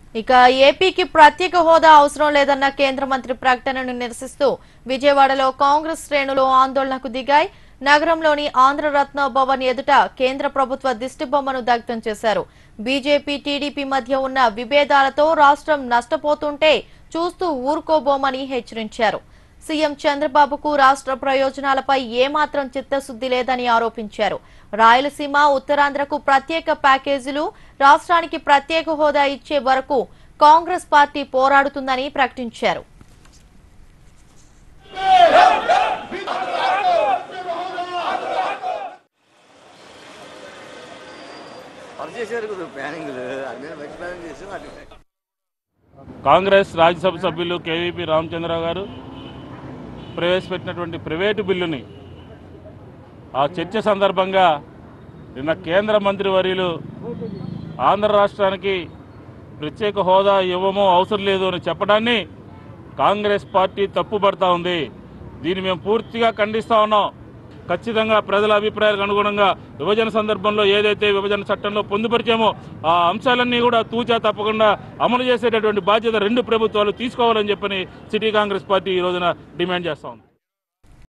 ఇక ఏపీకి ప్రత్యేక హోదా అవసరం లేదన్న కేంద్ర మంత్రి ప్రకటనను నిరసిస్తూ విజయవాడలో కాంగ్రెస్ శ్రేణులు ఆందోళనకు దిగాయి నగరంలోని ఆంధ్రరత్న భవన్ ఎదుట కేంద్ర ప్రభుత్వ దిష్టిబొమ్మను దగ్ధం చేశారు బీజేపీ టీడీపీ మధ్య ఉన్న విభేదాలతో రాష్ట్రం నష్టపోతుంటే చూస్తూ ఊరుకోబోమని హెచ్చరించారు సీఎం చంద్రబాబుకు రాష్ట్ర ప్రయోజనాలపై ఏమాత్రం చిత్తశుద్ది లేదని ఆరోపించారు రాయలసీమ ఉత్తరాంధ్రకు ప్రత్యేక ప్యాకేజీలు రాష్ట్రానికి ప్రత్యేక హోదా ఇచ్చే వరకు కాంగ్రెస్ పార్టీ పోరాడుతుందని ప్రకటించారు వాళ్ళు చేశారు కదా ప్లానింగ్లు అన్నీ మంచి ప్లానింగ్ చేసి వాటి కాంగ్రెస్ రాజ్యసభ సభ్యులు కేవీపీ రామచంద్రరావు గారు ప్రవేశపెట్టినటువంటి ప్రైవేటు బిల్లుని ఆ చర్చ సందర్భంగా నిన్న కేంద్ర మంత్రి వర్యులు ఆంధ్ర రాష్ట్రానికి ప్రత్యేక హోదా ఇవ్వమో అవసరం లేదు అని చెప్పడాన్ని కాంగ్రెస్ పార్టీ తప్పుపడతా ఉంది దీన్ని మేము పూర్తిగా ఖండిస్తా ఉన్నాం ఖచ్చితంగా ప్రజల అభిప్రాయాలకు అనుగుణంగా విభజన సందర్భంలో ఏదైతే విభజన చట్టంలో పొందుపరిచామో ఆ అంశాలన్నీ కూడా తూచా తప్పకుండా అమలు చేసేటటువంటి బాధ్యత రెండు ప్రభుత్వాలు తీసుకోవాలని చెప్పని సిటీ కాంగ్రెస్ పార్టీ ఈ రోజున డిమాండ్ చేస్తా ఉంది